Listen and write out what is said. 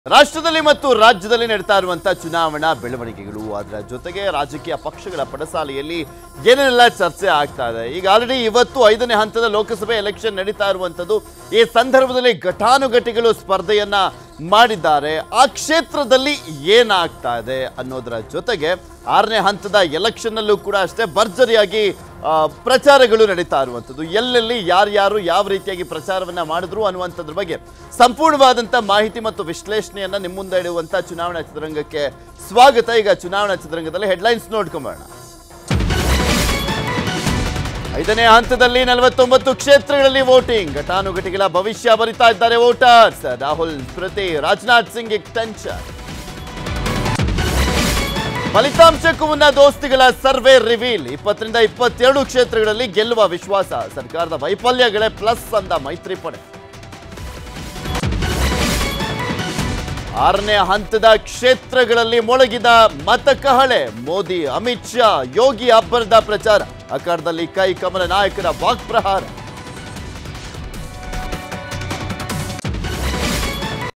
ರಾಷ್ಟ್ರದಲ್ಲಿ ಮತ್ತು ರಾಜ್ಯದಲ್ಲಿ ನಡೀತಾ ಇರುವಂತಹ ಚುನಾವಣಾ ಬೆಳವಣಿಗೆಗಳು ಅದರ ಜೊತೆಗೆ ರಾಜಕೀಯ ಪಕ್ಷಗಳ ಪಡಸಾಲೆಯಲ್ಲಿ ಏನೇನೆಲ್ಲ ಚರ್ಚೆ ಆಗ್ತಾ ಇದೆ ಈಗ ಆಲ್ರೆಡಿ ಇವತ್ತು ಐದನೇ ಹಂತದ ಲೋಕಸಭೆ ಎಲೆಕ್ಷನ್ ನಡೀತಾ ಇರುವಂಥದ್ದು ಈ ಸಂದರ್ಭದಲ್ಲಿ ಘಟಾನುಘಟಿಗಳು ಸ್ಪರ್ಧೆಯನ್ನ ಮಾಡಿದ್ದಾರೆ ಆ ಕ್ಷೇತ್ರದಲ್ಲಿ ಏನಾಗ್ತಾ ಇದೆ ಅನ್ನೋದರ ಜೊತೆಗೆ ಆರನೇ ಹಂತದ ಎಲೆಕ್ಷನ್ನಲ್ಲೂ ಕೂಡ ಅಷ್ಟೇ ಭರ್ಜರಿಯಾಗಿ ಆ, ಪ್ರಚಾರಗಳು ನಡೀತಾ ಇರುವಂಥದ್ದು ಎಲ್ಲೆಲ್ಲಿ ಯಾರ್ಯಾರು ಯಾವ ರೀತಿಯಾಗಿ ಪ್ರಚಾರವನ್ನ ಮಾಡಿದ್ರು ಅನ್ನುವಂಥದ್ರ ಬಗ್ಗೆ ಸಂಪೂರ್ಣವಾದಂಥ ಮಾಹಿತಿ ಮತ್ತು ವಿಶ್ಲೇಷಣೆಯನ್ನ ನಿಮ್ಮ ಮುಂದೆ ಇಡುವಂಥ ಚುನಾವಣಾ ಚಿತ್ರರಂಗಕ್ಕೆ ಸ್ವಾಗತ ಈಗ ಚುನಾವಣಾ ಚಿತ್ರರಂಗದಲ್ಲಿ ಹೆಡ್ಲೈನ್ಸ್ ನೋಡ್ಕೊಂಬೋಣ ಐದನೇ ಹಂತದಲ್ಲಿ ನಲವತ್ತೊಂಬತ್ತು ಕ್ಷೇತ್ರಗಳಲ್ಲಿ ವೋಟಿಂಗ್ ಘಟಾನುಘಟಿಗಳ ಭವಿಷ್ಯ ಬರಿತಾ ಇದ್ದಾರೆ ವೋಟರ್ಸ್ ರಾಹುಲ್ ಸ್ಮೃತಿ ರಾಜನಾಥ್ ಸಿಂಗ್ ಟೆನ್ಷನ್ ಫಲಿತಾಂಶಕ್ಕೂ ಮುನ್ನ ದೋಸ್ತಿಗಳ ಸರ್ವೆ ರಿವೀಲ್ ಇಪ್ಪತ್ತರಿಂದ ಇಪ್ಪತ್ತೆರಡು ಕ್ಷೇತ್ರಗಳಲ್ಲಿ ಗೆಲ್ಲುವ ವಿಶ್ವಾಸ ಸರ್ಕಾರದ ವೈಫಲ್ಯಗಳೇ ಪ್ಲಸ್ ಅಂದ ಮೈತ್ರಿ ಪಡೆ ಆರನೇ ಹಂತದ ಕ್ಷೇತ್ರಗಳಲ್ಲಿ ಮೊಳಗಿದ ಮತಕಹಳೆ ಮೋದಿ ಅಮಿತ್ ಶಾ ಯೋಗಿ ಅಬ್ಬರದ ಪ್ರಚಾರ ಅಖಾಡದಲ್ಲಿ ಕೈ ಕಮಲ ನಾಯಕರ ವಾಕ್ಪ್ರಹಾರ